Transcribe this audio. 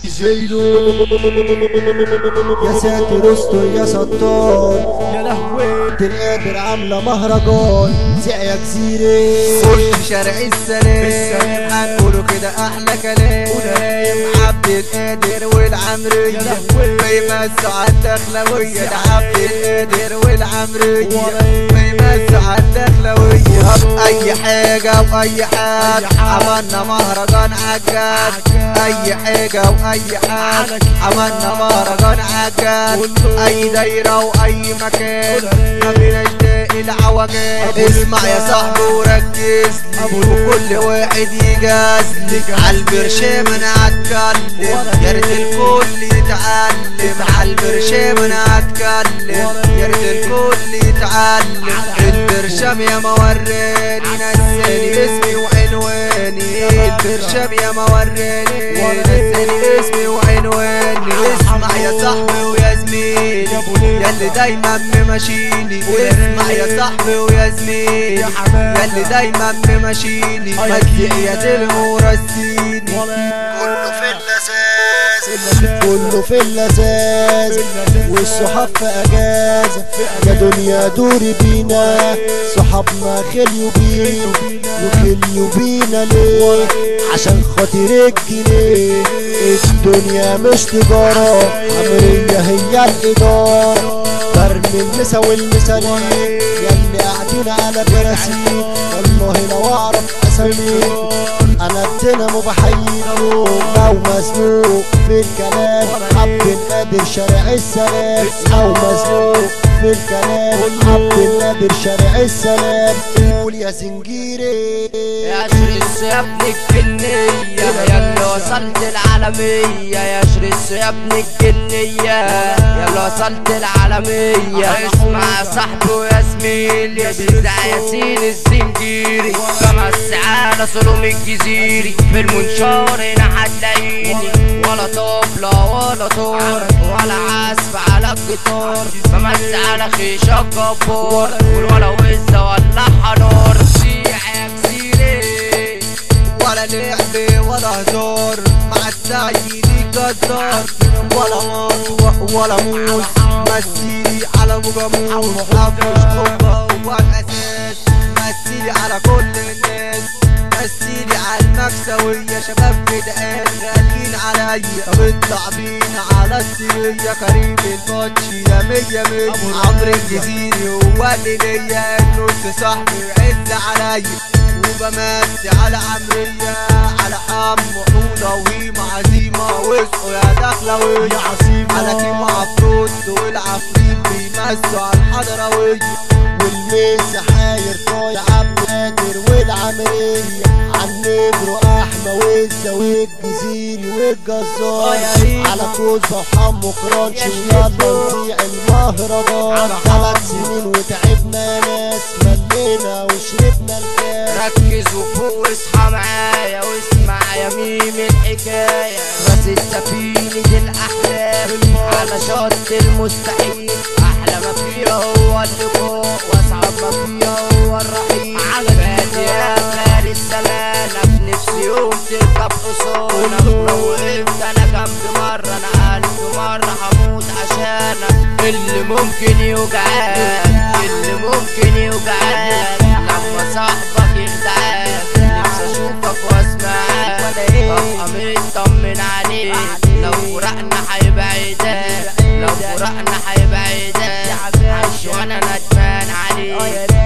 زيلو يا ساتر استر يا ستار يا لهوي القادر عاملة مهرجان زع يا جزيرة كل شارع السلام هنقوله كده احلى كلام عبد القادر والعمرية بيمسوا على الدخلوية ده عبد القادر والعمرية بيمسوا على الدخلوية اي حاجة واي حاجة عملنا مهرجان عجاد اي حاجة واي حاجة عملنا مهرجان عجاد اي دايرة واي مكان ما بنشتاق العوجات اسمع يا صاحبي وركز لي وكل واحد يجاز لي عالبرشام انا هتكلم يا ريت الكل يتعلم عالبرشام انا هتكلم يا ريت الكل يتعلم البرشام يا موراني نساني اسمي وعنواني البرشام يا موراني نساني اسمي وعنواني اسمع يا صاحبي ويا زميلي ياللي دايما ممشيني اسمع يا صاحبي ويا زميلي ياللي دايما ممشيني مدي يا دلم ورسيني كله في اللساس كله في اللذاذ والصحاب في اجازة يا دنيا دوري بينا صحابنا خليوا بينا وخليوا بينا ليه عشان خاطر الجنيه الدنيا مش تجارة عمرية هي الإدارة برمي النسا والمساليك ياللي قاعدين على كراسي والله لو اعرف اساميك انا الدينامو بحييكم لو مزنوق في الكلام عبد القادر شارع السلام لو مزنوق في الكلام عبد القادر شارع السلام قول يا زنجيري يا شريس يا ابن الجنية يا اللي وصلت العالمية يا شريس يا ابن الجنية يا اللي وصلت العالمية اسمع يا صاحبي ويا زميلي بيزع ياسين الزنجيري خمس على سلوم الجزيري في المنشار هنا هتلاقيني ولا طبلة ولا طور ولا عزف على الجيتار بمس على خيشة جبار ولا وزة ولا حنار سيح يا جزيري ولا لعب ولا هزار مع السيد الجزار ولا مطوة ولا موس مثيلي على مجاموس مفيش حب هو الأساس مثيلي على كل الناس مثيلي على المكسوية شباب جدعان غاليين عليا طب اطلع بينا على السرية كريم البطشي يا مية مية عمرو الجزيري هو اللي ليا النص صاحبي عز عليا وبمسي على عمرية على حم وحوضة وهيمة عزيمة واسقوا يا دخلوية يا عصيمة على كيما عفروت والعفريت بيمسوا على الحضروية والميس حاير طايع عبد القادر والعمرية عالنجر احمى والزا والجزيري والجزار على كوزة وحمو كرانش ويلا نذيع المهرجان ثلاث سنين وتعبنا ناس ملينا وشربنا الكاس ركز وفوق واصحى معايا واسمع يا ميم الحكاية راس السفينة الأحلام على شط المستحيل أحلى ما فيها هو اللقاء وأصعب ما فيها هو الرحيل فادي يا غالي السلالة بنفسي يوم تركب حصانك لو وقفت أنا جنب مرة أنا ألف مرة هموت عشانك اللي ممكن يوجعك اللي ممكن يوجعك لما صاحبك يخدعك نفسي اشوفك واسمعك ابقى مطمن عليك لو فرقنا هيبعدك لو فرقنا هيبعدك عايش وانا ندمان عليك